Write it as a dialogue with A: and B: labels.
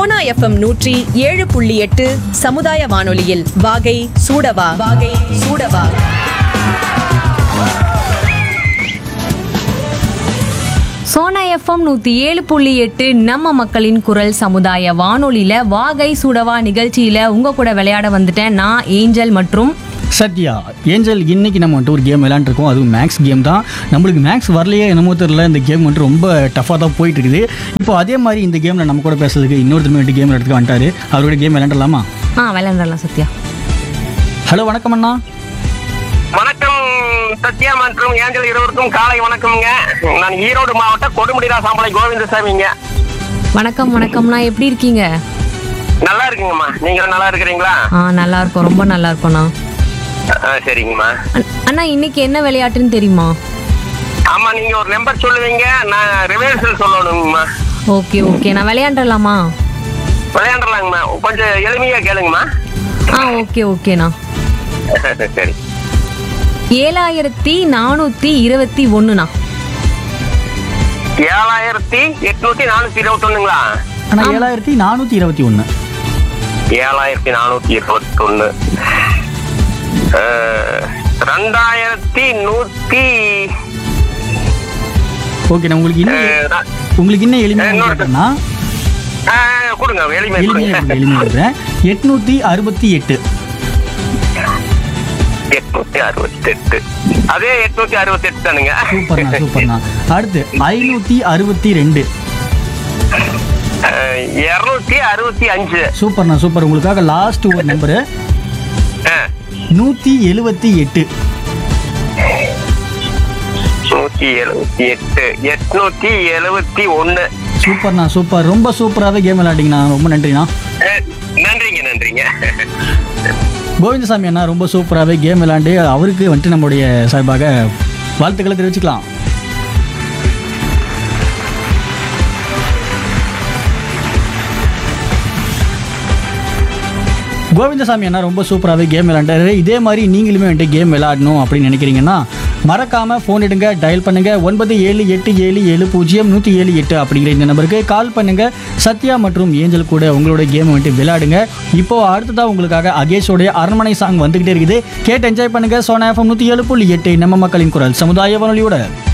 A: Sona FM நூற்றி ஏழு புள்ளி எட்டு சமுதாய வானொலியில் வாகை சூடவா வாகை சூடவா
B: சோனா எஃப்எம் நூற்றி ஏழு புள்ளி எட்டு நம்ம மக்களின் குரல் சமுதாய வானொலியில் வாகை சுடவா நிகழ்ச்சியில் உங்கள் கூட விளையாட வந்துட்டேன் நான் ஏஞ்சல் மற்றும்
C: சத்யா ஏஞ்சல் இன்னைக்கு நம்ம வந்துட்டு ஒரு கேம் விளையாண்டுருக்கோம் அதுவும் மேக்ஸ் கேம் தான் நம்மளுக்கு மேக்ஸ் வரலையே என்னமோ தெரியல இந்த கேம் வந்துட்டு ரொம்ப டஃபாக தான் போயிட்டு இருக்குது இப்போ அதே மாதிரி இந்த கேமில் நம்ம கூட பேசுறதுக்கு இன்னொருத்தர் வந்துட்டு கேம் எடுத்துக்க வந்துட்டாரு அவரோட கேம் விளையாண்டலாமா
B: ஆ விளையாண்டலாம் சத்யா
C: ஹலோ வணக்கம் அண்ணா
D: வணக்கம் சத்யா மற்றும் ஏஞ்சல் இருவருக்கும் காலை வணக்கம்ங்க நான் ஈரோடு மாவட்டம் கொடுமுடிரா சாம்பலை கோவிந்தசாமிங்க
B: வணக்கம் வணக்கம்ண்ணா எப்படி இருக்கீங்க
D: நல்லா இருக்குங்கம்மா நீங்க நல்லா இருக்கிறீங்களா
B: ஆ நல்லா இருக்கோம் ரொம்ப நல்லா இருக்கோண்ணா
D: ஆ, சரிங்கம்மா
B: அண்ண- அண்ணா இன்னைக்கு என்ன விளையாட்டுன்னு தெரியுமா
D: ஆமா நீங்க ஒரு நம்பர் சொல்லுவீங்க நான் ரிவர்சல் சொல்லணுங்கம்மா
B: ஓகே ஓகே நான் விளையாண்டலாமா
D: விளையாண்டலாங்கம்மா கொஞ்சம் எளிமையா கேளுங்கம்மா
B: ஆ ஓகே ஓகேண்ணா
D: சரி
B: ஏழாயிரத்தி நானூற்றி இருபத்தி ஒன்றுண்ணா
D: ஏழாயிரத்தி எட்நூத்தி நானூத்தி இருபத்தி ஒண்ணுங்களா
C: ஆனால் ஏழாயிரத்தி நானூற்றி இருபத்தி ஒன்று
D: ஏழாயிரத்தி நானூத்தி இருபத்தி ஒண்ணு ரெண்டாயிரத்தி நூத்தி
C: ஓகே நான் உங்களுக்கு இன்னும்
D: அஹ்,
C: உங்களுக்கு இன்னும் எளிமையாக
D: இன்னொரு-
C: கேட்டேன்னா
D: ஆ, கொடுங்க எளிமை
C: எளிமையாக
D: கொடுங்க
C: எளிமையாக இருக்கிறேன் எட்நூற்றி அறுபத்தி எட்டு
D: எட்நூத்தி அறுபத்தி எட்டு அதே எட்நூத்தி அறுபத்தி எட்டு தானுங்க
C: சூப்பர்ண்ணா சூப்பர்ண்ணா அடுத்து ஐநூற்றி அறுபத்தி ரெண்டு
D: இருநூத்தி அறுபத்தி அஞ்சு
C: சூப்பர்ண்ணா சூப்பர் உங்களுக்காக லாஸ்ட் ஒரு நம்பரு
D: அஹ்,
C: நூற்றி எழுபத்தி எட்டு
D: நூத்தி எழுபத்தி எட்டு எட்நூத்தி எழுபத்தி ஒண்ணு
C: சூப்பர்ண்ணா சூப்பர் ரொம்ப சூப்பராகவே கேம் விளையாண்டிங்கண்ணா ரொம்ப நன்றிண்ணா
D: அஹ், நன்றிங்க நன்றிங்க
C: கோவிந்தசாமி அண்ணா ரொம்ப சூப்பராகவே கேம் விளையாண்டு அவருக்கு வந்துட்டு நம்முடைய சார்பாக வாழ்த்துக்களை தெரிவிச்சுக்கலாம் கோவிந்தசாமி அண்ணா ரொம்ப சூப்பராகவே கேம் விளையாண்டாரு இதே மாதிரி நீங்களுமே வந்துட்டு கேம் விளையாடணும் அப்படின்னு நினைக்கிறீங்கன்னா மறக்காம ஃபோன் எடுங்க டயல் பண்ணுங்க ஒன்பது ஏழு எட்டு ஏழு ஏழு பூஜ்ஜியம் நூற்றி ஏழு எட்டு அப்படிங்கிற இந்த நம்பருக்கு கால் பண்ணுங்க சத்யா மற்றும் ஏஞ்சல் கூட உங்களோட கேம் வந்துட்டு விளையாடுங்க இப்போ அடுத்ததா உங்களுக்காக அகேஷோடைய அரண்மனை சாங் வந்துகிட்டே இருக்குது கேட்டு என்ஜாய் பண்ணுங்க சோனா எஃப்எம் நூற்றி ஏழு புள்ளி எட்டு நம்ம மக்களின் குரல் சமுதாய வானொலியோட